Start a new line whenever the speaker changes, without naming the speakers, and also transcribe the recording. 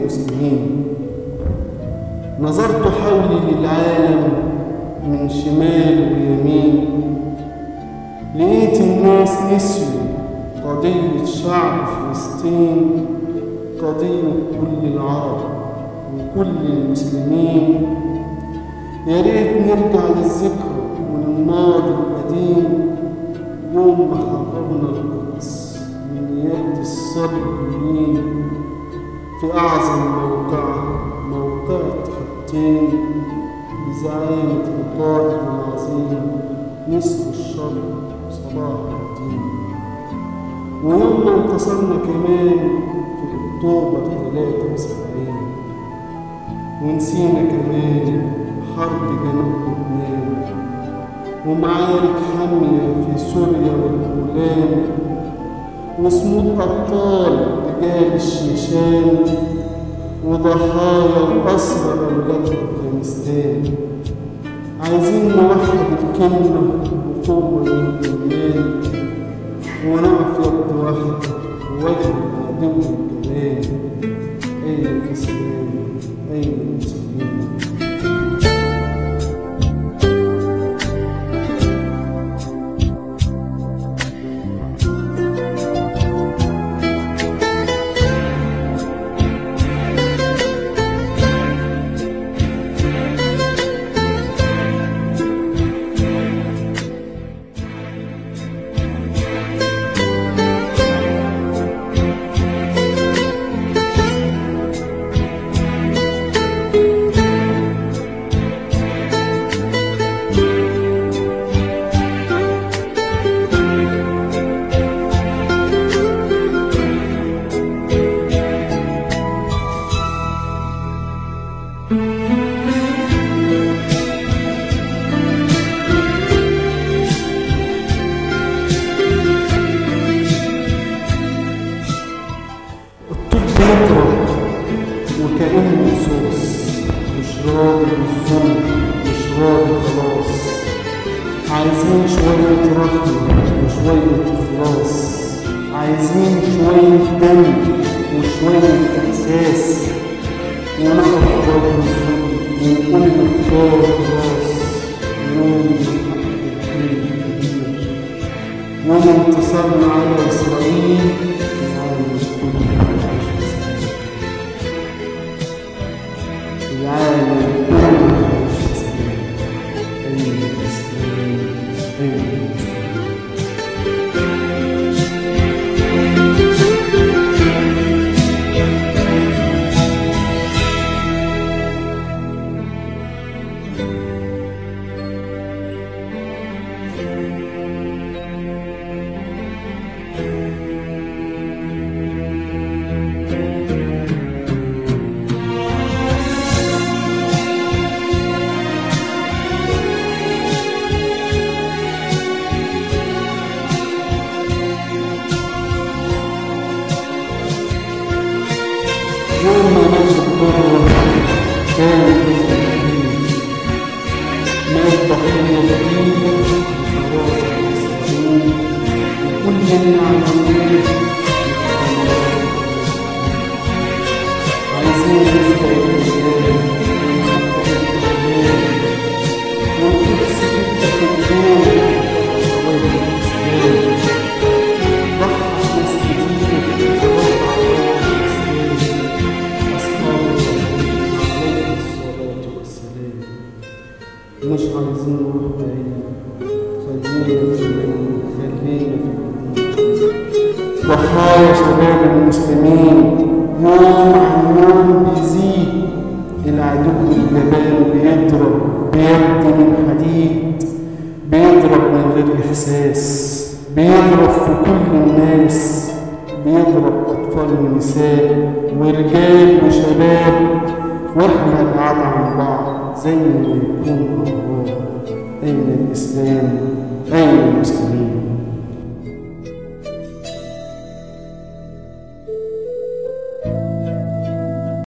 المسلمين نظرت حولي للعالم من شمال ويمين لقيت الناس نسيوا قضية شعب فلسطين قضية كل العرب وكل المسلمين يا ريت نرجع للذكرى وللماضي القديم يوم ما حررنا القدس من يد الصليبيين في أعظم موقعة موقعة حطين بزعامة القائد العظيم نصف الشرق صلاح الدين ويوم ما انتصرنا كمان في أكتوبر 73 ونسينا كمان حرب جنوب لبنان ومعارك حامية في سوريا والجولان وصمود أبطال رجال الشيشان وضحايا وأسرى أولاد أفغانستان عايزين نوحد الكلمة وقوة من الإيمان ونقف يد واحدة ووجه العدو الجبان أين الإسلام أين المسلمين الطب يضرب وكأنه صوص مش راضي بالظلم مش راضي خلاص عايزين شوية رحمة وشوية إخلاص عايزين شوية دم وشوية إحساس ونقف برضه الظلم ونقول كفاية خلاص يوم الحق الكبير يوم انتصارنا على إسرائيل العالم كله العالم كله يعيش في سلام أين الإسلام أين المسلمين يوم ما مات الضرة كان جزء كبير مات ضحية كبيرة لخلاص المسلمين وكل النعمين عايزين نسبة الرجال ونحقق الكلام والقدس تبقى في الجول حوالي الإسلام ضحى ناس كتير ورفع الإسلام أصحاب الرسول عليه الصلاة والسلام مش عايزين نروح بعيد خلينا في المدينة خلينا في المدينة ضحايا شباب المسلمين يوم عن يوم بيزيد العدو الجبان بيضرب بيد من حديد بيضرب من غير إحساس بيضرب في كل الناس بيضرب أطفال ونساء ورجال وشباب واحنا بعاد عن بعض زي ما يكون الله أين الإسلام أين المسلمين